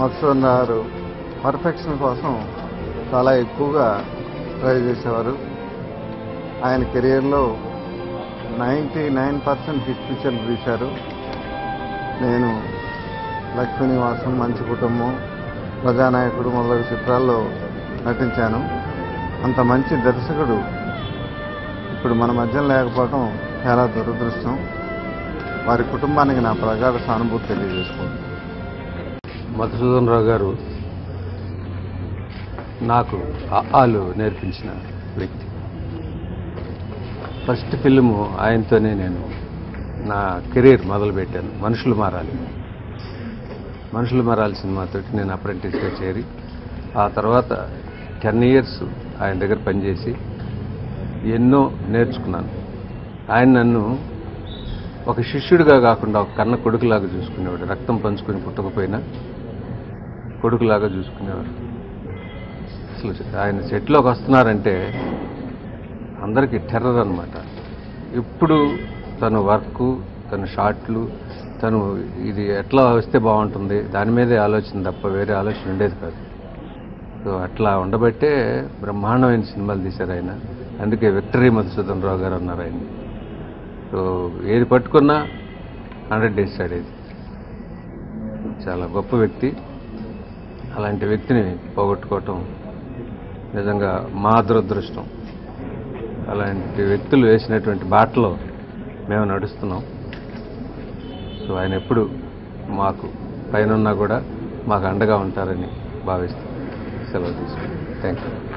మధుసూదన్ గారు పర్ఫెక్షన్ కోసం చాలా ఎక్కువగా ట్రై చేసేవారు ఆయన కెరియర్లో నైంటీ నైన్ పర్సెంట్ హిట్ పిక్చర్లు తీశారు నేను లక్ష్మీ నివాసం మంచి కుటుంబం ప్రజానాయకుడు మొదలగు చిత్రాల్లో నటించాను అంత మంచి దర్శకుడు ఇప్పుడు మన మధ్య లేకపోవడం చాలా దురదృష్టం వారి కుటుంబానికి నా ప్రగాఢ సానుభూతి తెలియజేసుకుంటున్నాను మధుసూదన్ రావు గారు నాకు ఆలు నేర్పించిన వ్యక్తి ఫస్ట్ ఫిల్ము ఆయనతోనే నేను నా కెరీర్ మొదలుపెట్టాను మనుషులు మారాలి మనుషులు మారాలి సినిమాతోటి నేను అప్రెంటిస్గా చేరి ఆ తర్వాత టెన్ ఇయర్స్ ఆయన దగ్గర పనిచేసి ఎన్నో నేర్చుకున్నాను ఆయన నన్ను ఒక శిష్యుడిగా కాకుండా ఒక కన్న కొడుకులాగా చూసుకునేవాడు రక్తం పంచుకొని పుట్టకపోయినా కొడుకులాగా చూసుకునేవాడు అసలు ఆయన సెట్లోకి వస్తున్నారంటే అందరికీ టెర్రర్ అనమాట ఇప్పుడు తను వర్క్ తన షాట్లు తను ఇది ఎట్లా వస్తే బాగుంటుంది దాని మీదే ఆలోచన తప్ప వేరే ఆలోచన ఉండేది కాదు సో అట్లా ఉండబట్టే బ్రహ్మాండమైన సినిమాలు తీశారు ఆయన అందుకే విక్టరీ మధుసూదన్ రావు గారు అన్నారు ఆయన సో ఏది పట్టుకున్నా హండ్రెడ్ డేస్ ఆడేది చాలా గొప్ప వ్యక్తి అలాంటి వ్యక్తిని పోగొట్టుకోవటం నిజంగా మా దురదృష్టం అలాంటి వ్యక్తులు వేసినటువంటి బాటలో మేము నడుస్తున్నాం సో ఆయన ఎప్పుడు మాకు పైన ఉన్నా కూడా మాకు అండగా ఉంటారని భావిస్తాం సెలవు తీసుకుంటాం థ్యాంక్ యూ